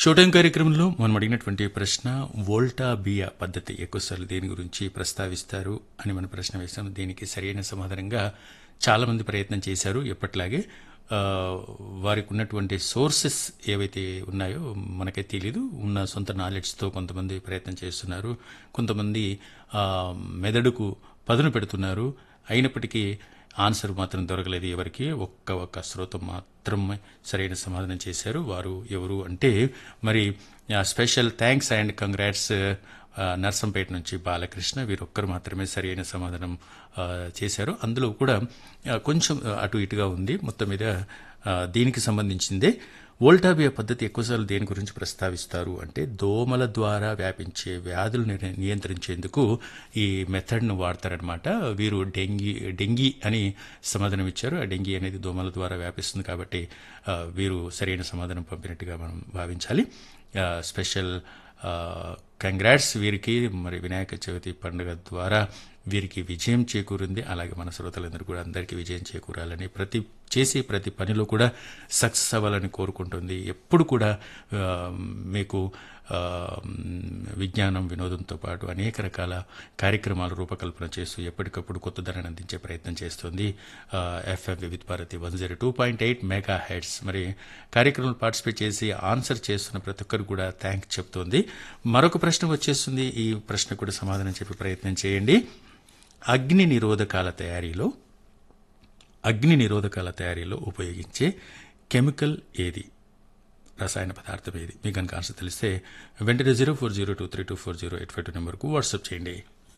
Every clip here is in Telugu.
షో టైం కార్యక్రమంలో మనం అడిగినటువంటి ప్రశ్న వోల్టా బియా పద్ధతి ఎక్కువసార్లు దేని గురించి ప్రస్తావిస్తారు అని మన ప్రశ్న వేశాం దీనికి సరైన సమాధానంగా చాలా మంది ప్రయత్నం చేశారు ఎప్పట్లాగే ఆ, వారికి ఉన్నటువంటి సోర్సెస్ ఏవైతే ఉన్నాయో మనకే తెలియదు ఉన్న సొంత నాలెడ్జ్తో కొంతమంది ప్రయత్నం చేస్తున్నారు కొంతమంది ఆ, మెదడుకు పదును పెడుతున్నారు అయినప్పటికీ ఆన్సర్ మాత్రం దొరకలేదు ఎవరికి ఒక్క ఒక్క శ్రోతం మాత్రమే సరైన సమాధానం చేశారు వారు ఎవరు అంటే మరి ఆ, స్పెషల్ థ్యాంక్స్ అండ్ కంగ్రాట్స్ ఆ, నర్సంపేట నుంచి బాలకృష్ణ వీరొక్కరు మాత్రమే సరైన సమాధానం ఆ, చేశారు అందులో కూడా ఆ, కొంచెం అటు ఇటుగా ఉంది మొత్తం మీద ఆ, దీనికి సంబంధించిందే వోల్టాబియా పద్ధతి ఎక్కువసార్లు దేని గురించి ప్రస్తావిస్తారు అంటే దోమల ద్వారా వ్యాపించే వ్యాధులు నిర- నియంత్రించేందుకు ఈ మెథడ్ను వాడతారనమాట వీరు డెంగీ డెంగీ అని సమాధానం ఇచ్చారు ఆ డెంగీ అనేది దోమల ద్వారా వ్యాపిస్తుంది కాబట్టి ఆ, వీరు సరైన సమాధానం పంపినట్టుగా మనం భావించాలి ఆ, స్పెషల్ కంగ్రాట్స్ వీరికి మరి వినాయక చవితి పండుగ ద్వారా వీరికి విజయం చేకూరింది అలాగే మన శ్రోతలందరూ కూడా అందరికీ విజయం చేకూరాలని ప్రతి చేసే ప్రతి పనిలో కూడా సక్సెస్ అవ్వాలని కోరుకుంటుంది ఎప్పుడు కూడా ఆ, మీకు ఆ, విజ్ఞానం వినోదంతో పాటు అనేక రకాల కార్యక్రమాలు రూపకల్పన చేస్తూ ఎప్పటికప్పుడు కొత్త ధరను అందించే ప్రయత్నం చేస్తుంది FM Vividh Bharati one zero two point eight mega heads మరి కార్యక్రమంలో పార్టిసిపేట్ చేసి ఆన్సర్ చేస్తున్న ప్రతి ఒక్కరు కూడా థ్యాంక్స్ చెప్తోంది మరొక ప్రశ్న వచ్చేస్తుంది ఈ ప్రశ్న కూడా సమాధానం చెప్పే ప్రయత్నం చేయండి అగ్ని నిరోధకాల తయారీలో అగ్ని నిరోధకాల తయారీలో ఉపయోగించే కెమికల్ ఏది రసాయన పదార్థం ఏది మీకు కనుక ఆన్సర్ తెలిస్తే వెంటనే zero four zero two three two four zero eight five two నెంబర్కు వాట్సాప్ చేయండి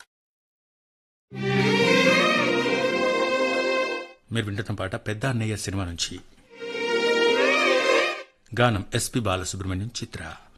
మీరు వింటున్న పాట పెద్ద అన్నయ్య సినిమా నుంచి గానం ఎస్పి బాలసుబ్రహ్మణ్యం చిత్ర